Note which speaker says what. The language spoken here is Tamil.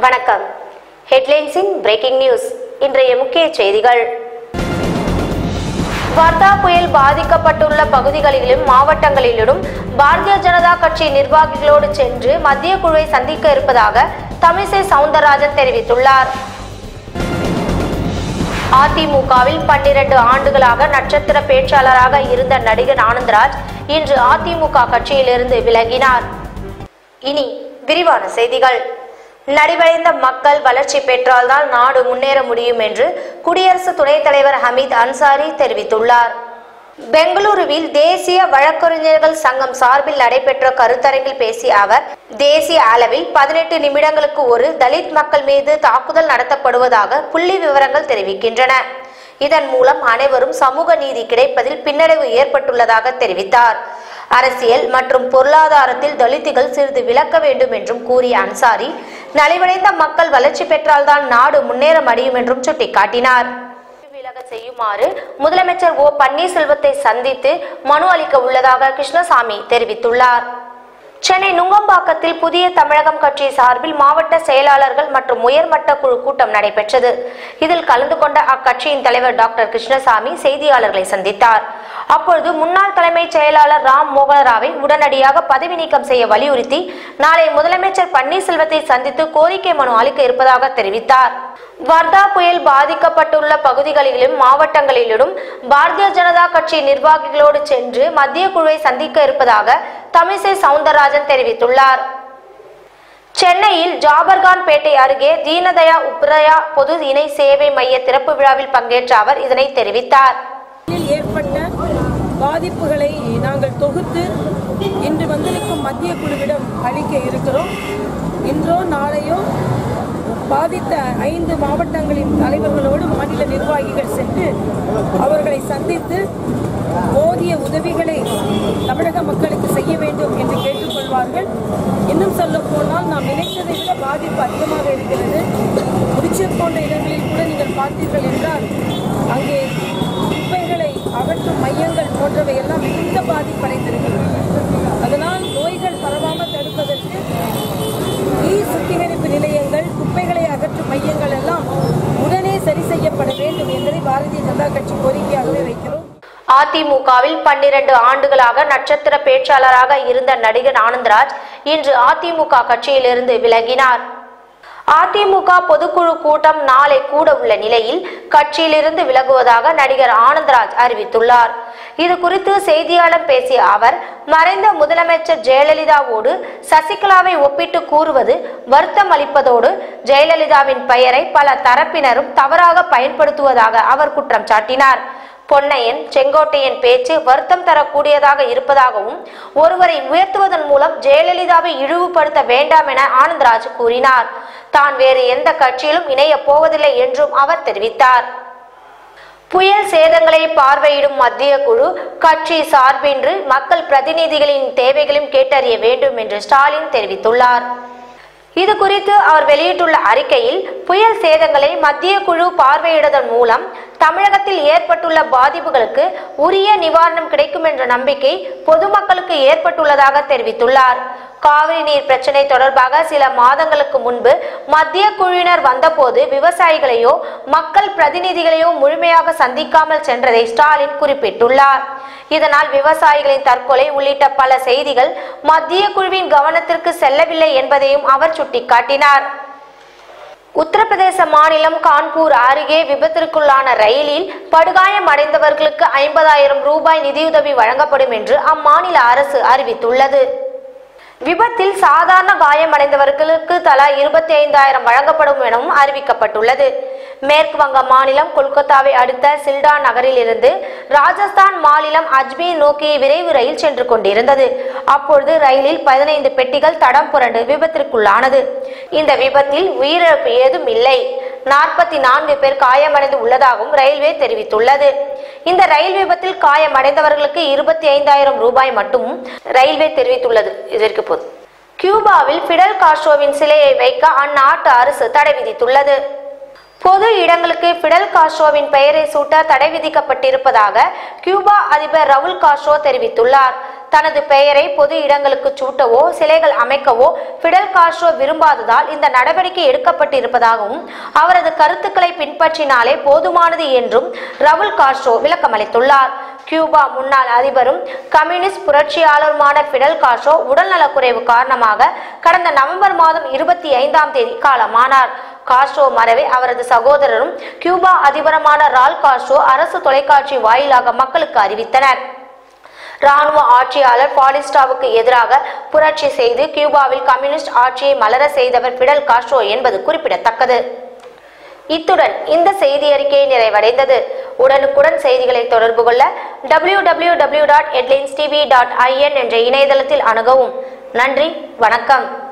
Speaker 1: வணக்கம் ஹெட்லைன்ஸின் பிரேக்கிங் நியூஸ் இன்றைய முக்கிய செய்திகள் வர்தா புயல் பாதிக்கப்பட்டுள்ள பகுதிகளிலும் மாவட்டங்களிலும் பாரதிய ஜனதா கட்சி நிர்வாகிகளோடு சென்று மத்திய குழுவை சந்திக்க இருப்பதாக தமிழிசை சவுந்தரராஜன் தெரிவித்துள்ளார் அதிமுகவில் பன்னிரண்டு ஆண்டுகளாக நட்சத்திர பேச்சாளராக இருந்த நடிகர் ஆனந்தராஜ் இன்று அதிமுக கட்சியிலிருந்து விலகினார் இனி விரிவான செய்திகள் நலிவடைந்த மக்கள் வளர்ச்சி பெற்றால்தான் நாடு முன்னேற முடியும் என்று குடியரசு துணைத் தலைவர் ஹமீத் அன்சாரி தெரிவித்துள்ளார் பெங்களூருவில் தேசிய வழக்கறிஞர்கள் சங்கம் சார்பில் நடைபெற்ற கருத்தரங்கில் பேசிய அவர் தேசிய அளவில் பதினெட்டு நிமிடங்களுக்கு ஒரு தலித் மக்கள் மீது தாக்குதல் நடத்தப்படுவதாக புள்ளி விவரங்கள் தெரிவிக்கின்றன இதன் மூலம் அனைவரும் சமூக நீதி கிடைப்பதில் பின்னடைவு ஏற்பட்டுள்ளதாக தெரிவித்தார் அரசியல் மற்றும் பொருளாதாரத்தில் தலித்துகள் சிறிது விளக்க வேண்டும் என்றும் கூறிய அன்சாரி நலிவடைந்த மக்கள் வளர்ச்சி பெற்றால்தான் நாடு முன்னேற முடியும் என்றும் சுட்டிக்காட்டினார் விலக செய்யுமாறு முதலமைச்சர் ஓ பன்னீர்செல்வத்தை சந்தித்து மனு அளிக்க உள்ளதாக கிருஷ்ணசாமி தெரிவித்துள்ளார் சென்னை நுங்கம்பாக்கத்தில் புதிய தமிழகம் கட்சி சார்பில் மாவட்ட செயலாளர்கள் மற்றும் உயர்மட்ட குழு கூட்டம் நடைபெற்றது இதில் கலந்து கொண்ட அக்கட்சியின் தலைவர் டாக்டர் கிருஷ்ணசாமி செய்தியாளர்களை சந்தித்தார் அப்பொழுது முன்னாள் தலைமைச் செயலாளர் ராம் மோகனராவை உடனடியாக பதவி நீக்கம் செய்ய வலியுறுத்தி நாளை முதலமைச்சர் பன்னீர்செல்வத்தை சந்தித்து கோரிக்கை மனு அளிக்க இருப்பதாக தெரிவித்தார் வர்தா புயல் பாதிக்கப்பட்டுள்ள பகுதிகளிலும் மாவட்டங்களிலும் பாரதிய ஜனதா கட்சி நிர்வாகிகளோடு சென்று மத்திய குழுவை சந்திக்க இருப்பதாக தமிழிசை சவுந்தரராஜன் தெரிவித்துள்ளார் சென்னையில் ஜாபர்கான் பேட்டை அருகே தீனதயா உப்ரயா பொது இணை சேவை மைய திறப்பு விழாவில் பங்கேற்ற அவர் இதனை தெரிவித்தார்
Speaker 2: இதில் ஏற்பட்ட பாதிப்புகளை நாங்கள் தொகுத்து இன்று வந்திருக்கும் மத்திய குழுவிடம் அளிக்க இருக்கிறோம் இன்றோ நாளையோ பாதித்த ஐந்து மாவட்டங்களின் தலைவர்களோடு மாநில நிர்வாகிகள் சென்று அவர்களை சந்தித்து போதிய உதவிகளை தமிழக மக்களுக்கு செய்ய வேண்டும் என்று கேட்டுக்கொள்வார்கள் இன்னும் சொல்ல போனால் நாம் நினைத்ததை விட பாதிப்பு அதிகமாக இருக்கிறது புதுச்சேரி போன்ற இடங்களில் கூட நீங்கள் பார்த்தீர்கள் என்றால் அங்கே குப்பைகளை அகற்றும் மையங்கள் போன்றவை எல்லாம் மிகுந்த பாதிப்படைந்திருக்கிறது அதனால் நோய்கள் பரவாமல் தடுப்பதற்கு நீர் சுத்திகரிப்பு நிலையங்கள் குப்பைகளை அகற்றும் மையங்கள் எல்லாம் உடனே சரி செய்யப்பட வேண்டும் என்பதை பாரதிய ஜனதா கட்சி கோரிக்கையாகவே வைக்கிறோம்
Speaker 1: அதிமுகவில் பன்னிரண்டு ஆண்டுகளாக நட்சத்திர பேச்சாளராக இருந்த நடிகர் ஆனந்தராஜ் இன்று அதிமுக கட்சியிலிருந்து விலகினார் அதிமுக பொதுக்குழு கூட்டம் நாளை கூட உள்ள நிலையில் கட்சியிலிருந்து விலகுவதாக நடிகர் ஆனந்தராஜ் அறிவித்துள்ளார் இது குறித்து செய்தியாளர் பேசிய அவர் மறைந்த முதலமைச்சர் ஜெயலலிதாவோடு சசிகலாவை ஒப்பிட்டு கூறுவது வருத்தம் அளிப்பதோடு ஜெயலலிதாவின் பெயரை பல தரப்பினரும் தவறாக பயன்படுத்துவதாக அவர் குற்றம் சாட்டினார் பொன்னையன் செங்கோட்டையன் பேச்சு வருத்தம் தரக்கூடியதாக இருப்பதாகவும் ஒருவரை உயர்த்துவதன் மூலம் ஜெயலலிதாவை இழிவுபடுத்த வேண்டாம் என ஆனந்தராஜ் கூறினார் தான் வேறு எந்த கட்சியிலும் இணையப் போவதில்லை என்றும் அவர் தெரிவித்தார் புயல் சேதங்களை பார்வையிடும் மத்திய குழு கட்சி சார்பின்றி மக்கள் பிரதிநிதிகளின் தேவைகளையும் கேட்டறிய வேண்டும் என்று ஸ்டாலின் தெரிவித்துள்ளார் இது குறித்து அவர் வெளியிட்டுள்ள அறிக்கையில் புயல் சேதங்களை மத்திய குழு பார்வையிடுவதன் மூலம் தமிழகத்தில் ஏற்பட்டுள்ள பாதிப்புகளுக்கு உரிய நிவாரணம் கிடைக்கும் என்ற நம்பிக்கை பொதுமக்களுக்கு ஏற்பட்டுள்ளதாக தெரிவித்துள்ளார் காவிரி நீர் பிரச்சனை தொடர்பாக சில மாதங்களுக்கு முன்பு மத்திய குழுவினர் வந்தபோது விவசாயிகளையோ மக்கள் பிரதிநிதிகளையோ முழுமையாக சந்திக்காமல் சென்றதை ஸ்டாலின் குறிப்பிட்டுள்ளார் இதனால் விவசாயிகளின் தற்கொலை உள்ளிட்ட பல செய்திகள் மத்திய குழுவின் கவனத்திற்கு செல்லவில்லை என்பதையும் அவர் சுட்டிக்காட்டினார் உத்தரப்பிரதேச மாநிலம் கான்பூர் அருகே விபத்திற்குள்ளான ரயிலில் படுகாயம் அடைந்தவர்களுக்கு ஐம்பதாயிரம் ரூபாய் நிதியுதவி வழங்கப்படும் என்று அம்மாநில அரசு அறிவித்துள்ளது விபத்தில் சாதாரண காயமடைந்தவர்களுக்கு தலா இருபத்தி ஐந்தாயிரம் வழங்கப்படும் எனவும் அறிவிக்கப்பட்டுள்ளது மேற்கு வங்க மாநிலம் கொல்கத்தாவை அடுத்த சில்டா நகரில் இருந்து ராஜஸ்தான் மாநிலம் அஜ்மீர் நோக்கி விரைவு ரயில் சென்று கொண்டிருந்தது அப்பொழுது ரயிலில் பதினைந்து பெட்டிகள் தடம் புரண்டு விபத்திற்குள்ளானது இந்த விபத்தில் உயிரிழப்பு ஏதும் இல்லை நாற்பத்தி நான்கு பேர் காயமடைந்து உள்ளதாகவும் ரயில்வே தெரிவித்துள்ளது இந்த ரயில் விபத்தில் காயமடைந்தவர்களுக்கு இருபத்தி ஐந்தாயிரம் ரூபாய் மட்டும் ரயில்வே தெரிவித்துள்ளது இதற்கு போது கியூபாவில் பிடல் காஸ்ட்ரோவின் சிலையை வைக்க அந்நாட்டு அரசு தடை விதித்துள்ளது பொது இடங்களுக்கு பிடல் காஸ்ட்ரோவின் பெயரை சூட்ட தடை விதிக்கப்பட்டிருப்பதாக கியூபா அதிபர் ரவுல் காஸ்ட்ரோ தெரிவித்துள்ளார் தனது பெயரை பொது இடங்களுக்கு சூட்டவோ சிலைகள் அமைக்கவோ பிடல் காஸ்ட்ரோ விரும்பாததால் இந்த நடவடிக்கை எடுக்கப்பட்டிருப்பதாகவும் அவரது கருத்துக்களை பின்பற்றினாலே போதுமானது என்றும் ரவுல் காஸ்ட்ரோ விளக்கமளித்துள்ளார் கியூபா முன்னாள் அதிபரும் கம்யூனிஸ்ட் புரட்சியாளருமான பிடல் காஸ்ட்ரோ உடல்நலக்குறைவு காரணமாக கடந்த நவம்பர் மாதம் இருபத்தி ஐந்தாம் தேதி காலமானார் காஸ்ட்ரோ மறைவை அவரது சகோதரரும் கியூபா அதிபருமான ரால் காஸ்ட்ரோ அரசு தொலைக்காட்சி வாயிலாக மக்களுக்கு அறிவித்தனர் ராணுவ ஆட்சியாளர் பாலிஸ்டாவுக்கு எதிராக புரட்சி செய்து கியூபாவில் கம்யூனிஸ்ட் ஆட்சியை மலர செய்தவர் பிடல் காஸ்ட்ரோ என்பது குறிப்பிடத்தக்கது இத்துடன் இந்த செய்தி அறிக்கை நிறைவடைந்தது உடனுக்குடன் செய்திகளை தொடர்பு கொள்ள W W W dot dot IN என்ற இணையதளத்தில் அணுகவும் நன்றி வணக்கம்